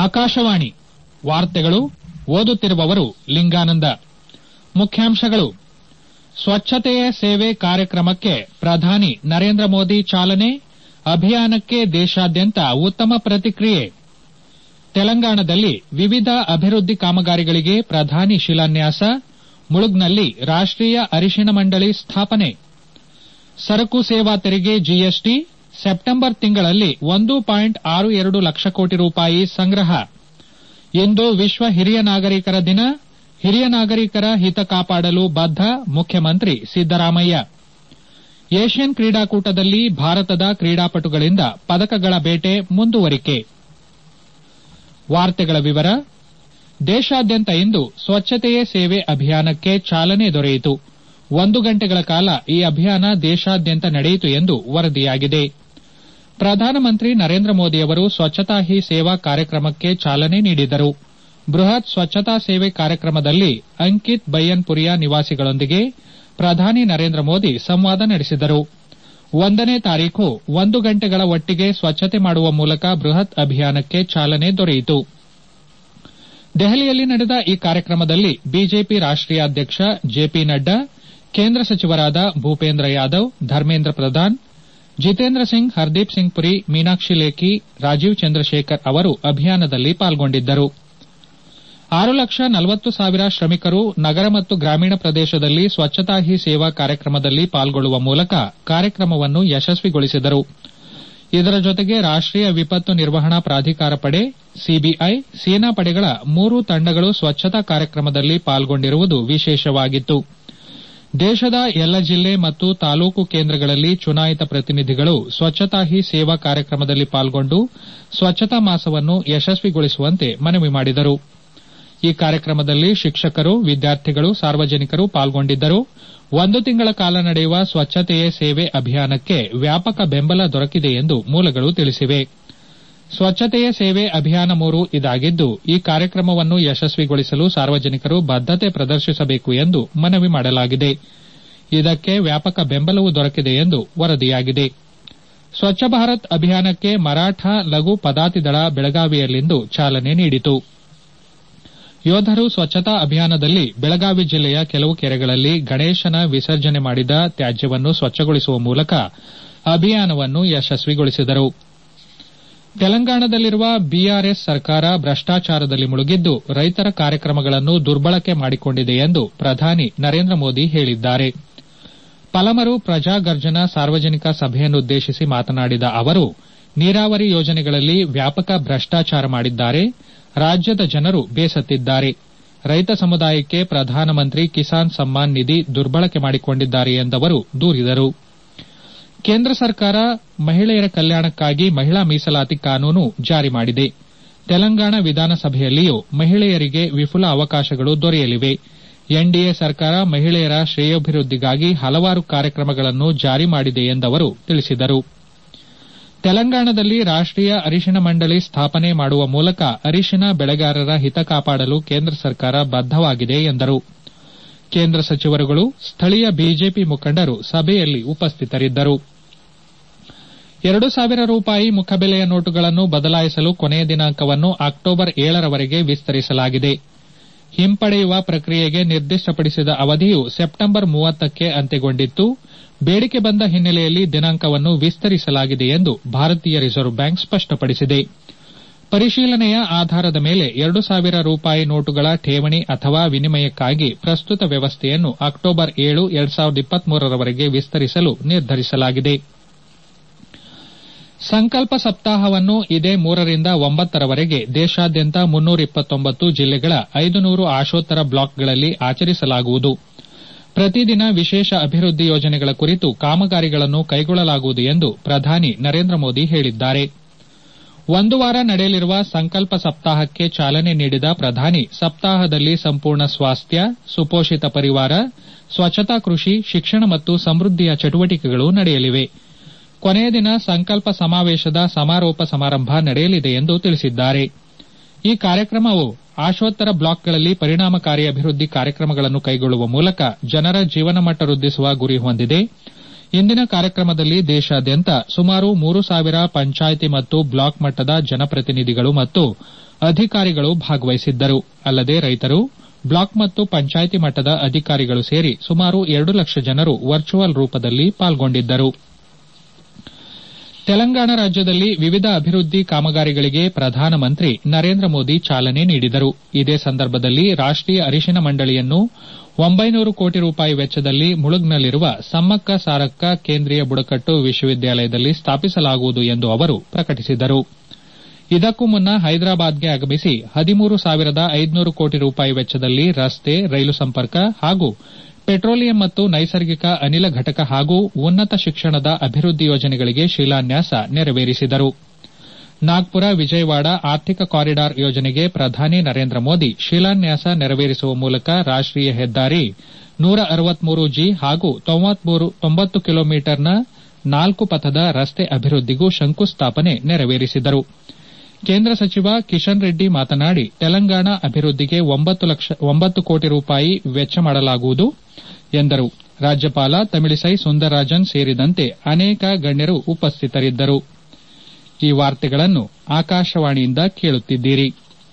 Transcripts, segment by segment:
ಆಕಾಶವಾಣಿ ವಾರ್ತೆಗಳು ಓದುತ್ತಿರುವವರು ಲಿಂಗಾನಂದ ಮುಖ್ಯಾಂಶಗಳು ಸ್ವಚ್ಛತೆಯೇ ಸೇವೆ ಕಾರ್ಯಕ್ರಮಕ್ಕೆ ಪ್ರಧಾನಿ ನರೇಂದ್ರ ಮೋದಿ ಚಾಲನೆ ಅಭಿಯಾನಕ್ಕೆ ದೇಶಾದ್ಯಂತ ಉತ್ತಮ ಪ್ರತಿಕ್ರಿಯೆ ತೆಲಂಗಾಣದಲ್ಲಿ ವಿವಿಧ ಅಭಿವೃದ್ದಿ ಕಾಮಗಾರಿಗಳಿಗೆ ಪ್ರಧಾನಿ ಶಿಲಾನ್ಯಾಸ ಮುಳುಗ್ನಲ್ಲಿ ರಾಷ್ಟೀಯ ಅರಿಶಿನ ಮಂಡಳಿ ಸ್ಥಾಪನೆ ಸರಕು ಸೇವಾ ತೆರಿಗೆ ಜಿಎಸ್ಟಿ ಸೆಪ್ಟೆಂಬರ್ ತಿಂಗಳಲ್ಲಿ ಒಂದು ಪಾಯಿಂಟ್ ಆರು ಎರಡು ಲಕ್ಷ ಕೋಟಿ ರೂಪಾಯಿ ಸಂಗ್ರಹ ಇಂದು ವಿಶ್ವ ಹಿರಿಯ ನಾಗರಿಕರ ದಿನ ಹಿರಿಯ ನಾಗರಿಕರ ಹಿತ ಕಾಪಾಡಲು ಬದ್ದ ಮುಖ್ಯಮಂತ್ರಿ ಸಿದ್ದರಾಮಯ್ಯ ಏಷ್ಯನ್ ಕ್ರೀಡಾಕೂಟದಲ್ಲಿ ಭಾರತದ ಕ್ರೀಡಾಪಟುಗಳಿಂದ ಪದಕಗಳ ಬೇಟೆ ಮುಂದುವರಿಕೆ ದೇಶಾದ್ಯಂತ ಇಂದು ಸ್ವಚ್ಛತೆಯೇ ಸೇವೆ ಅಭಿಯಾನಕ್ಕೆ ಚಾಲನೆ ದೊರೆಯಿತು ಒಂದು ಗಂಟೆಗಳ ಕಾಲ ಈ ಅಭಿಯಾನ ದೇಶಾದ್ಯಂತ ನಡೆಯಿತು ಎಂದು ವರದಿಯಾಗಿದೆ ಪ್ರಧಾನಮಂತ್ರಿ ನರೇಂದ್ರ ಮೋದಿಯವರು ಸ್ವಚ್ಛತಾ ಹಿ ಸೇವಾ ಕಾರ್ಯಕ್ರಮಕ್ಕೆ ಚಾಲನೆ ನೀಡಿದರು ಬೃಹತ್ ಸ್ವಚ್ಛತಾ ಸೇವೆ ಕಾರ್ಯಕ್ರಮದಲ್ಲಿ ಅಂಕಿತ್ ಬಯ್ಯನ್ಪುರಿಯ ನಿವಾಸಿಗಳೊಂದಿಗೆ ಪ್ರಧಾನಿ ನರೇಂದ್ರ ಮೋದಿ ಸಂವಾದ ನಡೆಸಿದರು ಒಂದನೇ ತಾರೀಖು ಒಂದು ಗಂಟೆಗಳ ಒಟ್ಟಿಗೆ ಸ್ವಚ್ಛತೆ ಮಾಡುವ ಮೂಲಕ ಬೃಹತ್ ಅಭಿಯಾನಕ್ಕೆ ಚಾಲನೆ ದೊರೆಯಿತು ದೆಹಲಿಯಲ್ಲಿ ನಡೆದ ಈ ಕಾರ್ಯಕ್ರಮದಲ್ಲಿ ಬಿಜೆಪಿ ರಾಷ್ಟೀಯ ಅಧ್ಯಕ್ಷ ಜೆಪಿ ನಡ್ಡಾ ಕೇಂದ್ರ ಸಚಿವರಾದ ಭೂಪೇಂದ್ರ ಯಾದವ್ ಧರ್ಮೇಂದ್ರ ಪ್ರಧಾನ್ ಜಿತೇಂದ್ರ ಸಿಂಗ್ ಹರ್ದೀಪ್ ಸಿಂಗ್ ಪುರಿ ಮೀನಾಕ್ಷಿ ಲೇಖಿ ರಾಜೀವ್ ಚಂದ್ರಶೇಖರ್ ಅವರು ಅಭಿಯಾನದಲ್ಲಿ ಪಾಲ್ಗೊಂಡಿದ್ದರು ಆರು ಲಕ್ಷ ನಲವತ್ತು ಸಾವಿರ ಶ್ರಮಿಕರು ನಗರ ಮತ್ತು ಗ್ರಾಮೀಣ ಪ್ರದೇಶದಲ್ಲಿ ಸ್ವಚ್ಛತಾ ಹಿ ಸೇವಾ ಕಾರ್ಯಕ್ರಮದಲ್ಲಿ ಪಾಲ್ಗೊಳ್ಳುವ ಮೂಲಕ ಕಾರ್ಯಕ್ರಮವನ್ನು ಯಶಸ್ವಿಗೊಳಿಸಿದರು ಇದರ ಜೊತೆಗೆ ರಾಷ್ಟೀಯ ವಿಪತ್ತು ನಿರ್ವಹಣಾ ಪ್ರಾಧಿಕಾರ ಪಡೆ ಸಿಬಿಐ ಸೇನಾ ಪಡೆಗಳ ಮೂರು ತಂಡಗಳು ಸ್ವಚ್ಛತಾ ಕಾರ್ಯಕ್ರಮದಲ್ಲಿ ಪಾಲ್ಗೊಂಡಿರುವುದು ವಿಶೇಷವಾಗಿತ್ತು ದೇಶದ ಎಲ್ಲ ಜಿಲ್ಲೆ ಮತ್ತು ತಾಲೂಕು ಕೇಂದ್ರಗಳಲ್ಲಿ ಚುನಾಯಿತ ಪ್ರತಿನಿಧಿಗಳು ಸ್ವಚ್ಛತಾ ಹಿ ಸೇವಾ ಕಾರ್ಯಕ್ರಮದಲ್ಲಿ ಪಾಲ್ಗೊಂಡು ಸ್ವಚ್ಛತಾ ಮಾಸವನ್ನು ಯಶಸ್ವಿಗೊಳಿಸುವಂತೆ ಮನವಿ ಮಾಡಿದರು ಈ ಕಾರ್ಯಕ್ರಮದಲ್ಲಿ ಶಿಕ್ಷಕರು ವಿದ್ಯಾರ್ಥಿಗಳು ಸಾರ್ವಜನಿಕರು ಪಾಲ್ಗೊಂಡಿದ್ದರು ಒಂದು ತಿಂಗಳ ಕಾಲ ನಡೆಯುವ ಸ್ವಚ್ಛತೆಯೇ ಸೇವೆ ಅಭಿಯಾನಕ್ಕೆ ವ್ಯಾಪಕ ಬೆಂಬಲ ದೊರಕಿದೆ ಎಂದು ಮೂಲಗಳು ತಿಳಿಸಿವೆ ಸ್ವಚ್ಛತೆಯೇ ಸೇವೆ ಅಭಿಯಾನ ಮೂರು ಇದಾಗಿದ್ದು ಈ ಕಾರ್ಯಕ್ರಮವನ್ನು ಯಶಸ್ವಿಗೊಳಿಸಲು ಸಾರ್ವಜನಿಕರು ಬದ್ದತೆ ಪ್ರದರ್ಶಿಸಬೇಕು ಎಂದು ಮನವಿ ಮಾಡಲಾಗಿದೆ ಇದಕ್ಕೆ ವ್ಯಾಪಕ ಬೆಂಬಲವೂ ದೊರಕಿದೆ ಎಂದು ವರದಿಯಾಗಿದೆ ಸ್ವಚ್ಛ ಭಾರತ್ ಅಭಿಯಾನಕ್ಕೆ ಮರಾಠ ಲಘು ಪದಾತಿ ದಳ ಬೆಳಗಾವಿಯಲ್ಲಿಂದು ಚಾಲನೆ ನೀಡಿತು ಯೋಧರು ಸ್ವಚ್ಛತಾ ಅಭಿಯಾನದಲ್ಲಿ ಬೆಳಗಾವಿ ಜಿಲ್ಲೆಯ ಕೆಲವು ಕೆರೆಗಳಲ್ಲಿ ಗಣೇಶನ ವಿಸರ್ಜನೆ ಮಾಡಿದ ತ್ಯಾಜ್ಯವನ್ನು ಸ್ವಚ್ಛಗೊಳಿಸುವ ಮೂಲಕ ಅಭಿಯಾನವನ್ನು ಯಶಸ್ವಿಗೊಳಿಸಿದರು ತೆಲಂಗಾಣದಲ್ಲಿರುವ ಬಿಆರ್ಎಸ್ ಸರ್ಕಾರ ಭ್ರಷ್ಟಾಚಾರದಲ್ಲಿ ಮುಳುಗಿದ್ದು ರೈತರ ಕಾರ್ಯಕ್ರಮಗಳನ್ನು ದುರ್ಬಳಕೆ ಮಾಡಿಕೊಂಡಿದೆ ಎಂದು ಪ್ರಧಾನಿ ನರೇಂದ್ರ ಮೋದಿ ಹೇಳಿದ್ದಾರೆ ಪಲಮರು ಪ್ರಜಾಗರ್ಜನ ಸಾರ್ವಜನಿಕ ಸಭೆಯನ್ನುದ್ದೇಶಿಸಿ ಮಾತನಾಡಿದ ಅವರು ನೀರಾವರಿ ಯೋಜನೆಗಳಲ್ಲಿ ವ್ಯಾಪಕ ಭ್ರಷ್ಟಾಚಾರ ಮಾಡಿದ್ದಾರೆ ರಾಜ್ಯದ ಜನರು ಬೇಸತ್ತಿದ್ದಾರೆ ರೈತ ಸಮುದಾಯಕ್ಕೆ ಪ್ರಧಾನಮಂತ್ರಿ ಕಿಸಾನ್ ಸಮ್ಮಾನ್ ನಿಧಿ ದುರ್ಬಳಕೆ ಮಾಡಿಕೊಂಡಿದ್ದಾರೆ ಎಂದವರು ದೂರಿದರು ಕೇಂದ್ರ ಸರ್ಕಾರ ಮಹಿಳೆಯರ ಕಲ್ಯಾಣಕ್ಕಾಗಿ ಮಹಿಳಾ ಮೀಸಲಾತಿ ಕಾನೂನು ಜಾರಿ ಮಾಡಿದೆ ತೆಲಂಗಾಣ ವಿಧಾನಸಭೆಯಲ್ಲಿಯೂ ಮಹಿಳೆಯರಿಗೆ ವಿಪುಲ ಅವಕಾಶಗಳು ದೊರೆಯಲಿವೆ ಎನ್ಡಿಎ ಸರ್ಕಾರ ಮಹಿಳೆಯರ ಶ್ರೇಯೋಭಿವೃದ್ದಿಗಾಗಿ ಹಲವಾರು ಕಾರ್ಯಕ್ರಮಗಳನ್ನು ಜಾರಿ ಮಾಡಿದೆ ಎಂದವರು ತಿಳಿಸಿದರು ತೆಲಂಗಾಣದಲ್ಲಿ ರಾಷ್ಟೀಯ ಅರಿಶಿನ ಮಂಡಳಿ ಸ್ಥಾಪನೆ ಮಾಡುವ ಮೂಲಕ ಅರಿಶಿನ ಬೆಳೆಗಾರರ ಹಿತ ಕಾಪಾಡಲು ಕೇಂದ್ರ ಸರ್ಕಾರ ಬದ್ದವಾಗಿದೆ ಎಂದರು ಕೇಂದ್ರ ಸಚಿವರುಗಳು ಸ್ಥಳೀಯ ಬಿಜೆಪಿ ಮುಖಂಡರು ಸಭೆಯಲ್ಲಿ ಉಪಸ್ಥಿತರಿದ್ದರು ಎರಡು ಸಾವಿರ ರೂಪಾಯಿ ಮುಖಬೆಲೆಯ ನೋಟುಗಳನ್ನು ಬದಲಾಯಿಸಲು ಕೊನೆಯ ದಿನಾಂಕವನ್ನು ಅಕ್ಟೋಬರ್ ಏಳರವರೆಗೆ ವಿಸ್ತರಿಸಲಾಗಿದೆ ಹಿಂಪಡೆಯುವ ಪ್ರಕ್ರಿಯೆಗೆ ನಿರ್ದಿಷ್ಟಪಡಿಸಿದ ಅವಧಿಯು ಸೆಪ್ಟೆಂಬರ್ ಮೂವತ್ತಕ್ಕೆ ಅಂತ್ಯಗೊಂಡಿತ್ತು ಬೇಡಿಕೆ ಬಂದ ಹಿನ್ನೆಲೆಯಲ್ಲಿ ದಿನಾಂಕವನ್ನು ವಿಸ್ತರಿಸಲಾಗಿದೆ ಎಂದು ಭಾರತೀಯ ರಿಸರ್ವ್ ಬ್ಯಾಂಕ್ ಸ್ಪಷ್ಟಪಡಿಸಿದೆ ಪರಿಶೀಲನೆಯ ಆಧಾರದ ಮೇಲೆ ಎರಡು ಸಾವಿರ ರೂಪಾಯಿ ನೋಟುಗಳ ಠೇವಣಿ ಅಥವಾ ವಿನಿಮಯಕ್ಕಾಗಿ ಪ್ರಸ್ತುತ ವ್ಯವಸ್ಥೆಯನ್ನು ಅಕ್ಟೋಬರ್ ಏಳು ಎರಡು ಸಾವಿರದ ಇಪ್ಪತ್ಮೂರರವರೆಗೆ ವಿಸ್ತರಿಸಲು ನಿರ್ಧರಿಸಲಾಗಿದೆ ಸಂಕಲ್ಪ ಸಪ್ತಾಹವನ್ನು ಇದೇ ಮೂರರಿಂದ ಒಂಬತ್ತರವರೆಗೆ ದೇಶಾದ್ಯಂತ ಮುನ್ನೂರ ಇಪ್ಪತ್ತೊಂಬತ್ತು ಜಿಲ್ಲೆಗಳ ಐದು ನೂರು ಆಶೋತ್ತರ ಬ್ಲಾಕ್ಗಳಲ್ಲಿ ಆಚರಿಸಲಾಗುವುದು ಪ್ರತಿದಿನ ವಿಶೇಷ ಅಭಿವೃದ್ದಿ ಯೋಜನೆಗಳ ಕುರಿತು ಕಾಮಗಾರಿಗಳನ್ನು ಕೈಗೊಳ್ಳಲಾಗುವುದು ಎಂದು ಪ್ರಧಾನಿ ನರೇಂದ್ರ ಮೋದಿ ಹೇಳಿದ್ದಾರೆ ಒಂದು ವಾರ ನಡೆಯಲಿರುವ ಸಂಕಲ್ಪ ಸಪ್ತಾಹಕ್ಕೆ ಚಾಲನೆ ನೀಡಿದ ಪ್ರಧಾನಿ ಸಪ್ತಾಹದಲ್ಲಿ ಸಂಪೂರ್ಣ ಸ್ವಾಸ್ಥ್ಯ ಸುಪೋಷಿತ ಪರಿವಾರ ಸ್ವಚ್ಛತಾ ಕೃಷಿ ಶಿಕ್ಷಣ ಮತ್ತು ಸಮೃದ್ದಿಯ ಚಟುವಟಿಕೆಗಳು ನಡೆಯಲಿವೆ ಕೊನೆಯ ದಿನ ಸಂಕಲ್ಪ ಸಮಾವೇಶದ ಸಮಾರೋಪ ಸಮಾರಂಭ ನಡೆಯಲಿದೆ ಎಂದು ತಿಳಿಸಿದ್ದಾರೆ ಈ ಕಾರ್ಯಕ್ರಮವು ಆಶೋತ್ತರ ಬ್ಲಾಕ್ಗಳಲ್ಲಿ ಪರಿಣಾಮಕಾರಿ ಅಭಿವೃದ್ದಿ ಕಾರ್ಯಕ್ರಮಗಳನ್ನು ಕೈಗೊಳ್ಳುವ ಮೂಲಕ ಜನರ ಜೀವನಮಟ್ಟ ವೃದ್ಧಿಸುವ ಗುರಿ ಹೊಂದಿದೆ ಇಂದಿನ ಕಾರ್ಯಕ್ರಮದಲ್ಲಿ ದೇಶಾದ್ಯಂತ ಸುಮಾರು ಮೂರು ಸಾವಿರ ಪಂಚಾಯಿತಿ ಮತ್ತು ಬ್ಲಾಕ್ ಮಟ್ಟದ ಜನಪ್ರತಿನಿಧಿಗಳು ಮತ್ತು ಅಧಿಕಾರಿಗಳು ಭಾಗವಹಿಸಿದ್ದರು ಅಲ್ಲದೆ ರೈತರು ಬ್ಲಾಕ್ ಮತ್ತು ಪಂಚಾಯಿತಿ ಮಟ್ಟದ ಅಧಿಕಾರಿಗಳು ಸೇರಿ ಸುಮಾರು ಎರಡು ಲಕ್ಷ ಜನರು ವರ್ಚುವಲ್ ರೂಪದಲ್ಲಿ ಪಾಲ್ಗೊಂಡಿದ್ದರು ತೆಲಂಗಾಣ ರಾಜ್ಯದಲ್ಲಿ ವಿವಿಧ ಅಭಿವೃದ್ಧಿ ಕಾಮಗಾರಿಗಳಿಗೆ ಪ್ರಧಾನಮಂತ್ರಿ ನರೇಂದ್ರ ಮೋದಿ ಚಾಲನೆ ನೀಡಿದರು ಇದೇ ಸಂದರ್ಭದಲ್ಲಿ ರಾಷ್ಟೀಯ ಅರಿಶಿನ ಮಂಡಳಿಯನ್ನು ಒಂಬೈನೂರು ಕೋಟಿ ರೂಪಾಯಿ ವೆಚ್ಚದಲ್ಲಿ ಮುಳುಗ್ನಲ್ಲಿರುವ ಸಮ್ಮಕ್ಕ ಸಾರಕ್ಕ ಕೇಂದ್ರೀಯ ಬುಡಕಟ್ಟು ವಿಶ್ವವಿದ್ಯಾಲಯದಲ್ಲಿ ಸ್ಥಾಪಿಸಲಾಗುವುದು ಎಂದು ಅವರು ಪ್ರಕಟಿಸಿದರು ಇದಕ್ಕೂ ಮುನ್ನ ಹೈದರಾಬಾದ್ಗೆ ಆಗಮಿಸಿ ಹದಿಮೂರು ಸಾವಿರದ ಐದುನೂರು ಕೋಟಿ ರೂಪಾಯಿ ವೆಚ್ಚದಲ್ಲಿ ರಸ್ತೆ ರೈಲು ಸಂಪರ್ಕ ಹಾಗೂ ಪೆಟ್ರೋಲಿಯಂ ಮತ್ತು ನೈಸರ್ಗಿಕ ಅನಿಲ ಘಟಕ ಹಾಗೂ ಉನ್ನತ ಶಿಕ್ಷಣದ ಅಭಿವೃದ್ಧಿ ಯೋಜನೆಗಳಿಗೆ ಶಿಲಾನ್ಯಾಸ ನೆರವೇರಿಸಿದರು ನಾಗ್ಪುರ ವಿಜಯವಾಡ ಆರ್ಥಿಕ ಕಾರಿಡಾರ್ ಯೋಜನೆಗೆ ಪ್ರಧಾನಿ ನರೇಂದ್ರ ಮೋದಿ ಶಿಲಾನ್ಯಾಸ ನೆರವೇರಿಸುವ ಮೂಲಕ ರಾಷ್ಟೀಯ ಹೆದ್ದಾರಿ ನೂರ ಅರವತ್ಮೂರು ಜಿ ಹಾಗೂ ತೊಂಬತ್ತು ಕಿಲೋಮೀಟರ್ನ ನಾಲ್ಕು ಪಥದ ರಸ್ತೆ ಅಭಿವೃದ್ದಿಗೂ ಶಂಕುಸ್ಥಾಪನೆ ನೆರವೇರಿಸಿದರು ಕೇಂದ್ರ ಸಚಿವ ಕಿಶನ್ ರೆಡ್ಡಿ ಮಾತನಾಡಿ ತೆಲಂಗಾಣ ಅಭಿವೃದ್ದಿಗೆ ಒಂಬತ್ತು ಕೋಟಿ ರೂಪಾಯಿ ವೆಚ್ಚ ಮಾಡಲಾಗುವುದು ಎಂದರು ರಾಜ್ಯಪಾಲ ತಮಿಳಿಸೈ ಸುಂದರರಾಜನ್ ಸೇರಿದಂತೆ ಅನೇಕ ಗಣ್ಯರು ಉಪಸ್ಥಿತರಿದ್ದರು ಈ ವಾರ್ತೆಗಳನ್ನು ಆಕಾಶವಾಣಿಯಿಂದ ಕೇಳುತ್ತಿದ್ದೀರಿ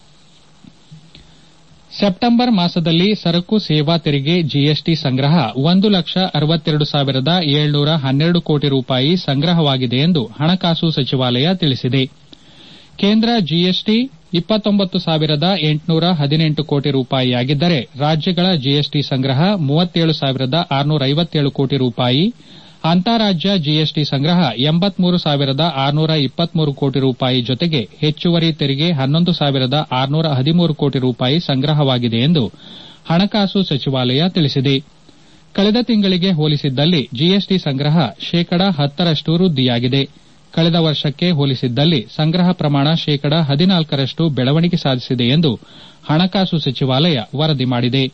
ಸೆಪ್ಟಂಬರ್ ಮಾಸದಲ್ಲಿ ಸರಕು ಸೇವಾ ತೆರಿಗೆ ಜಿಎಸ್ಟಿ ಸಂಗ್ರಹ ಒಂದು ಲಕ್ಷ ಅರವತ್ತೆರಡು ಸಾವಿರದ ಏಳ್ನೂರ ಹನ್ನೆರಡು ಕೋಟಿ ರೂಪಾಯಿ ಸಂಗ್ರಹವಾಗಿದೆ ಎಂದು ಹಣಕಾಸು ಸಚಿವಾಲಯ ತಿಳಿಸಿದೆ ಕೇಂದ್ರ ಜಿಎಸ್ಟಿ ಇಪ್ಪತ್ತೊಂಬತ್ತು ಸಾವಿರದ ಎಂಟುನೂರ ಹದಿನೆಂಟು ಕೋಟಿ ರೂಪಾಯಿಯಾಗಿದ್ದರೆ ರಾಜ್ಯಗಳ ಜಿಎಸ್ಟಿ ಸಂಗ್ರಹ ಮೂವತ್ತೇಳು ಸಾವಿರದ ಆರುನೂರ ಐವತ್ತೇಳು ಕೋಟಿ ರೂಪಾಯಿ ಅಂತಾರಾಜ್ಯ ಜಿಎಸ್ಟಿ ಸಂಗ್ರಹ ಎಂಬತ್ಮೂರು ಸಾವಿರದ ಆರುನೂರ ಇಪ್ಪತ್ಮೂರು ಕೋಟಿ ರೂಪಾಯಿ ಜೊತೆಗೆ ಹೆಚ್ಚುವರಿ ತೆರಿಗೆ ಹನ್ನೊಂದು ಸಾವಿರದ ಆರುನೂರ ಹದಿಮೂರು ಕೋಟಿ ರೂಪಾಯಿ ಸಂಗ್ರಹವಾಗಿದೆ ಎಂದು ಹಣಕಾಸು ಸಚಿವಾಲಯ ತಿಳಿಸಿದೆ ಕಳೆದ ತಿಂಗಳಿಗೆ ಹೋಲಿಸಿದ್ದಲ್ಲಿ ಜಿಎಸ್ಟಿ ಸಂಗ್ರಹ ಶೇಕಡ ಹತ್ತರಷ್ಟು ವೃದ್ದಿಯಾಗಿದೆ ಕಳೆದ ವರ್ಷಕ್ಕೆ ಹೋಲಿಸಿದ್ದಲ್ಲಿ ಸಂಗ್ರಹ ಪ್ರಮಾಣ ಶೇಕಡ ಹದಿನಾಲ್ಕರಷ್ಟು ಬೆಳವಣಿಗೆ ಸಾಧಿಸಿದೆ ಎಂದು ಹಣಕಾಸು ಸಚಿವಾಲಯ ವರದಿ ಮಾಡಿದೆ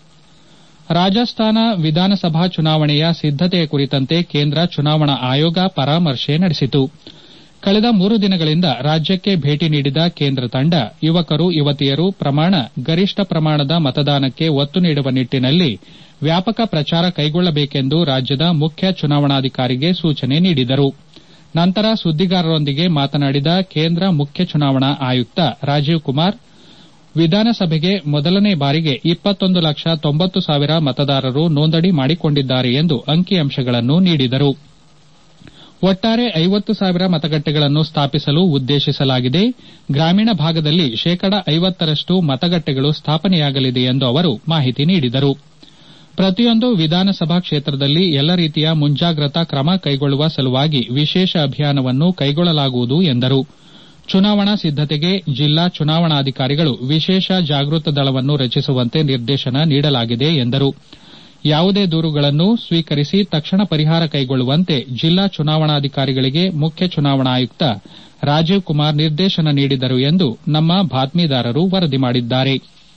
ರಾಜಸ್ಥಾನ ವಿಧಾನಸಭಾ ಚುನಾವಣೆಯ ಸಿದ್ದತೆಯ ಕುರಿತಂತೆ ಕೇಂದ್ರ ಚುನಾವಣಾ ಆಯೋಗ ಪರಾಮರ್ಶೆ ನಡೆಸಿತು ಕಳೆದ ಮೂರು ದಿನಗಳಿಂದ ರಾಜ್ಯಕ್ಕೆ ಭೇಟಿ ನೀಡಿದ ಕೇಂದ್ರ ತಂಡ ಯುವಕರು ಯುವತಿಯರು ಪ್ರಮಾಣ ಗರಿಷ್ಠ ಪ್ರಮಾಣದ ಮತದಾನಕ್ಕೆ ಒತ್ತು ನೀಡುವ ನಿಟ್ಟಿನಲ್ಲಿ ವ್ಯಾಪಕ ಪ್ರಚಾರ ಕೈಗೊಳ್ಳಬೇಕೆಂದು ರಾಜ್ಯದ ಮುಖ್ಯ ಚುನಾವಣಾಧಿಕಾರಿಗೆ ಸೂಚನೆ ನೀಡಿದರು ನಂತರ ಸುದ್ದಿಗಾರರೊಂದಿಗೆ ಮಾತನಾಡಿದ ಕೇಂದ್ರ ಮುಖ್ಯ ಚುನಾವಣಾ ಆಯುಕ್ತ ರಾಜೀವ್ ಕುಮಾರ್ ವಿಧಾನಸಭೆಗೆ ಮೊದಲನೇ ಬಾರಿಗೆ ಇಪ್ಪತ್ತೊಂದು ಲಕ್ಷ ತೊಂಬತ್ತು ಸಾವಿರ ಮತದಾರರು ನೋಂದಣಿ ಮಾಡಿಕೊಂಡಿದ್ದಾರೆ ಎಂದು ಅಂಕಿಅಂಶಗಳನ್ನು ನೀಡಿದರು ಒಟ್ಟಾರೆ ಐವತ್ತು ಸಾವಿರ ಮತಗಟ್ಟೆಗಳನ್ನು ಸ್ಥಾಪಿಸಲು ಉದ್ದೇಶಿಸಲಾಗಿದೆ ಗ್ರಾಮೀಣ ಭಾಗದಲ್ಲಿ ಶೇಕಡ ಐವತ್ತರಷ್ಟು ಮತಗಟ್ಟೆಗಳು ಸ್ಥಾಪನೆಯಾಗಲಿದೆ ಎಂದು ಅವರು ಮಾಹಿತಿ ನೀಡಿದರು ಪ್ರತಿಯೊಂದು ವಿಧಾನಸಭಾ ಕ್ಷೇತ್ರದಲ್ಲಿ ಎಲ್ಲ ರೀತಿಯ ಮುಂಜಾಗ್ರತಾ ಕ್ರಮ ಕೈಗೊಳ್ಳುವ ಸಲುವಾಗಿ ವಿಶೇಷ ಅಭಿಯಾನವನ್ನು ಕೈಗೊಳ್ಳಲಾಗುವುದು ಎಂದರು ಚುನಾವಣಾ ಸಿದ್ದತೆಗೆ ಜಿಲ್ಲಾ ಚುನಾವಣಾಧಿಕಾರಿಗಳು ವಿಶೇಷ ಜಾಗೃತ ದಳವನ್ನು ರಚಿಸುವಂತೆ ನಿರ್ದೇಶನ ನೀಡಲಾಗಿದೆ ಎಂದರು ಯಾವುದೇ ದೂರುಗಳನ್ನು ಸ್ವೀಕರಿಸಿ ತಕ್ಷಣ ಪರಿಹಾರ ಕೈಗೊಳ್ಳುವಂತೆ ಜಿಲ್ಲಾ ಚುನಾವಣಾಧಿಕಾರಿಗಳಿಗೆ ಮುಖ್ಯ ಚುನಾವಣಾ ಆಯುಕ್ತ ರಾಜೀವ್ ಕುಮಾರ್ ನಿರ್ದೇಶನ ನೀಡಿದರು ಎಂದು ನಮ್ಮ ಬಾತ್ಮೀದಾರರು ವರದಿ ಮಾಡಿದ್ದಾರೆ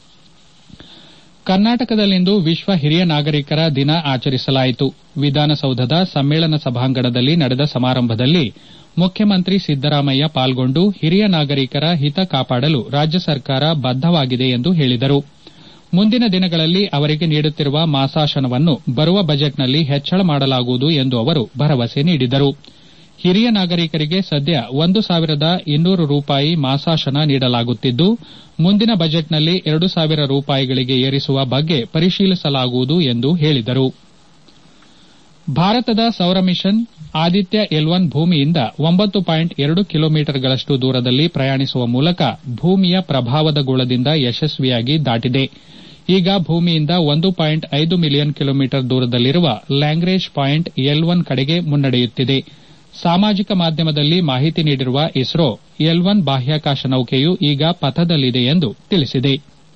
ಕರ್ನಾಟಕದಲ್ಲಿಂದು ವಿಶ್ವ ಹಿರಿಯ ನಾಗರಿಕರ ದಿನ ಆಚರಿಸಲಾಯಿತು ವಿಧಾನಸೌಧದ ಸಮ್ಮೇಳನ ಸಭಾಂಗಣದಲ್ಲಿ ನಡೆದ ಸಮಾರಂಭದಲ್ಲಿ ಮುಖ್ಯಮಂತ್ರಿ ಸಿದ್ದರಾಮಯ್ಯ ಪಾಲ್ಗೊಂಡು ಹಿರಿಯ ನಾಗರಿಕರ ಹಿತ ಕಾಪಾಡಲು ರಾಜ್ಯ ಸರ್ಕಾರ ಬದ್ದವಾಗಿದೆ ಎಂದು ಹೇಳಿದರು ಮುಂದಿನ ದಿನಗಳಲ್ಲಿ ಅವರಿಗೆ ನೀಡುತ್ತಿರುವ ಮಾಸಾಶನವನ್ನು ಬರುವ ಬಜೆಟ್ನಲ್ಲಿ ಹೆಚ್ಚಳ ಮಾಡಲಾಗುವುದು ಎಂದು ಅವರು ಭರವಸೆ ನೀಡಿದರು ಹಿರಿಯ ನಾಗರಿಕರಿಗೆ ಸದ್ಯ ಒಂದು ಸಾವಿರದ ಇನ್ನೂರು ರೂಪಾಯಿ ಮಾಸಾಶನ ನೀಡಲಾಗುತ್ತಿದ್ದು ಮುಂದಿನ ಬಜೆಟ್ನಲ್ಲಿ ಎರಡು ಸಾವಿರ ರೂಪಾಯಿಗಳಿಗೆ ಏರಿಸುವ ಬಗ್ಗೆ ಪರಿಶೀಲಿಸಲಾಗುವುದು ಎಂದು ಹೇಳಿದರು ಭಾರತದ ಸೌರ ಮಿಷನ್ ಆದಿತ್ಯ ಎಲ್ ಒನ್ ಭೂಮಿಯಿಂದ ಒಂಬತ್ತು ಪಾಯಿಂಟ್ ಎರಡು ಕಿಲೋಮೀಟರ್ಗಳಷ್ಟು ದೂರದಲ್ಲಿ ಪ್ರಯಾಣಿಸುವ ಮೂಲಕ ಭೂಮಿಯ ಪ್ರಭಾವದ ಗೋಳದಿಂದ ಯಶಸ್ವಿಯಾಗಿ ದಾಟಿದೆ ಈಗ ಭೂಮಿಯಿಂದ ಒಂದು ಪಾಯಿಂಟ್ ಐದು ಮಿಲಿಯನ್ ಕಿಲೋಮೀಟರ್ ದೂರದಲ್ಲಿರುವ ಲ್ಯಾಂಗ್ರೇಜ್ ಪಾಯಿಂಟ್ ಎಲ್ ಒನ್ ಕಡೆಗೆ ಮುನ್ನಡೆಯುತ್ತಿದೆ ಸಾಮಾಜಿಕ ಮಾಧ್ಯಮದಲ್ಲಿ ಮಾಹಿತಿ ನೀಡಿರುವ ಇಸ್ರೋ ಎಲ್ ಒನ್ ಬಾಹ್ಯಾಕಾಶ ನೌಕೆಯು ಈಗ ಪಥದಲ್ಲಿದೆ ಎಂದು ತಿಳಿಸಿದೆ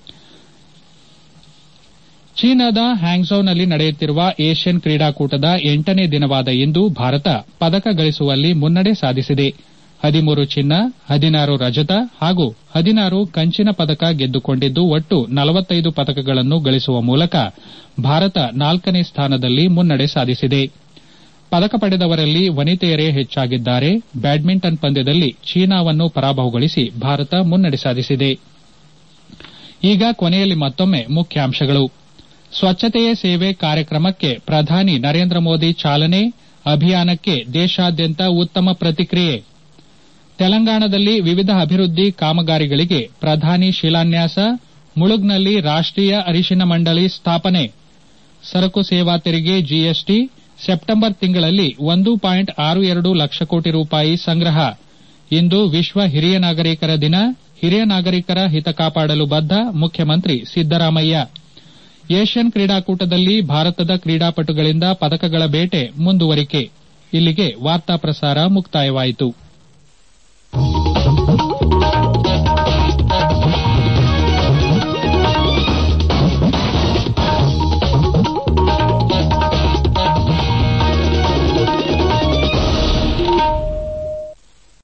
ಚೀನಾದ ಹ್ಯಾಂಗ್ಝೌನಲ್ಲಿ ನಡೆಯುತ್ತಿರುವ ಏಷ್ಯನ್ ಕ್ರೀಡಾಕೂಟದ ಎಂಟನೇ ದಿನವಾದ ಇಂದು ಭಾರತ ಪದಕ ಗಳಿಸುವಲ್ಲಿ ಮುನ್ನಡೆ ಸಾಧಿಸಿದೆ ಹದಿಮೂರು ಚಿನ್ನ ಹದಿನಾರು ರಜತ ಹಾಗೂ ಹದಿನಾರು ಕಂಚಿನ ಪದಕ ಗೆದ್ದುಕೊಂಡಿದ್ದು ಒಟ್ಟು ನಲವತ್ತೈದು ಪದಕಗಳನ್ನು ಗಳಿಸುವ ಮೂಲಕ ಭಾರತ ನಾಲ್ಕನೇ ಸ್ಥಾನದಲ್ಲಿ ಮುನ್ನಡೆ ಸಾಧಿಸಿದೆ ಪದಕ ಪಡೆದವರಲ್ಲಿ ವನಿತೆಯರೇ ಹೆಚ್ಚಾಗಿದ್ದಾರೆ ಬ್ಯಾಡ್ಮಿಂಟನ್ ಪಂದ್ಯದಲ್ಲಿ ಚೀನಾವನ್ನು ಪರಾಭವಗೊಳಿಸಿ ಭಾರತ ಮುನ್ನಡೆ ಸಾಧಿಸಿದೆ ಈಗ ಕೊನೆಯಲ್ಲಿ ಮತ್ತೊಮ್ಮೆ ಮುಖ್ಯಾಂಶಗಳು ಸ್ವಚ್ಛತೆಯೇ ಸೇವೆ ಕಾರ್ಯಕ್ರಮಕ್ಕೆ ಪ್ರಧಾನಿ ನರೇಂದ್ರ ಮೋದಿ ಚಾಲನೆ ಅಭಿಯಾನಕ್ಕೆ ದೇಶಾದ್ಯಂತ ಉತ್ತಮ ಪ್ರತಿಕ್ರಿಯೆ ತೆಲಂಗಾಣದಲ್ಲಿ ವಿವಿಧ ಅಭಿವೃದ್ಧಿ ಕಾಮಗಾರಿಗಳಿಗೆ ಪ್ರಧಾನಿ ಶಿಲಾನ್ಯಾಸ ಮುಳುಗ್ನಲ್ಲಿ ರಾಷ್ಟೀಯ ಅರಿಶಿನ ಮಂಡಳಿ ಸ್ಥಾಪನೆ ಸರಕು ಸೇವಾ ತೆರಿಗೆ ಜಿಎಸ್ಟಿ ಸೆಪ್ಟೆಂಬರ್ ತಿಂಗಳಲ್ಲಿ ಒಂದು ಪಾಯಿಂಟ್ ಆರು ಎರಡು ಲಕ್ಷ ಕೋಟಿ ರೂಪಾಯಿ ಸಂಗ್ರಹ ಇಂದು ವಿಶ್ವ ಹಿರಿಯ ನಾಗರಿಕರ ದಿನ ಹಿರಿಯ ನಾಗರಿಕರ ಹಿತ ಕಾಪಾಡಲು ಬದ್ದ ಮುಖ್ಯಮಂತ್ರಿ ಸಿದ್ದರಾಮಯ್ಯ ಏಷ್ಯನ್ ಕ್ರೀಡಾಕೂಟದಲ್ಲಿ ಭಾರತದ ಕ್ರೀಡಾಪಟುಗಳಿಂದ ಪದಕಗಳ ಬೇಟೆ ಮುಂದುವರಿಕೆ ಇಲ್ಲಿಗೆ ವಾರ್ತಾ ಪ್ರಸಾರ ಮುಕ್ತಾಯವಾಯಿತು